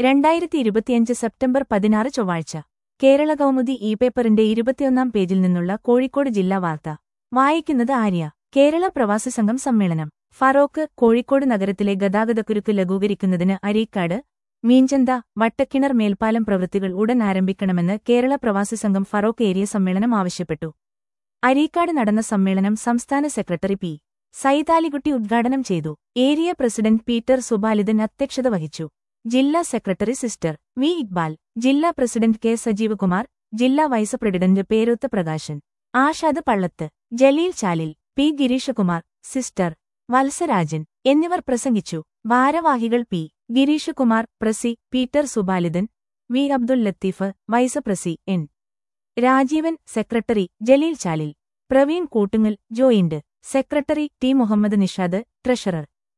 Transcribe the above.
രണ്ടായിരത്തി ഇരുപത്തിയഞ്ച് സെപ്റ്റംബർ പതിനാറ് ചൊവ്വാഴ്ച കേരള കൗമുദി ഇ പേപ്പറിന്റെ ഇരുപത്തിയൊന്നാം പേജിൽ നിന്നുള്ള കോഴിക്കോട് ജില്ലാ വാർത്ത വായിക്കുന്നത് ആര്യ കേരള പ്രവാസി സംഘം സമ്മേളനം ഫറോക്ക് കോഴിക്കോട് നഗരത്തിലെ ഗതാഗതക്കുരുക്ക് ലഘൂകരിക്കുന്നതിന് അരീക്കാട് മീഞ്ചന്ത വട്ടക്കിണർ മേൽപ്പാലം പ്രവൃത്തികൾ ഉടൻ ആരംഭിക്കണമെന്ന് കേരള പ്രവാസി സംഘം ഫറോക്ക് ഏരിയ സമ്മേളനം ആവശ്യപ്പെട്ടു അരീക്കാട് നടന്ന സമ്മേളനം സംസ്ഥാന സെക്രട്ടറി പി സൈതാലികുട്ടി ഉദ്ഘാടനം ചെയ്തു ഏരിയ പ്രസിഡന്റ് പീറ്റർ സുബാലിദൻ അധ്യക്ഷത വഹിച്ചു ജില്ലാ സെക്രട്ടറി സിസ്റ്റർ വി ഇക്ബാൽ ജില്ലാ പ്രസിഡന്റ് കെ സജീവകുമാർ ജില്ലാ vice president Peruth Prakashan Ashad Pallath Jaleel Chalil P Gireeshakumar sister Valsarajan എന്നിവർ പ്രസംഗിച്ചു ഭാരവാഹികൾ പി ഗിരീഷകുമാർ പ്രസി പീറ്റർ സുബാലിദൻ വി അബ്ദുൽ ലത്തീഫ് വൈസ് പ്രസി N Rajeevan secretary Jaleel Chalil Praveen Koottungal joint secretary T Muhammad Nishad treasurer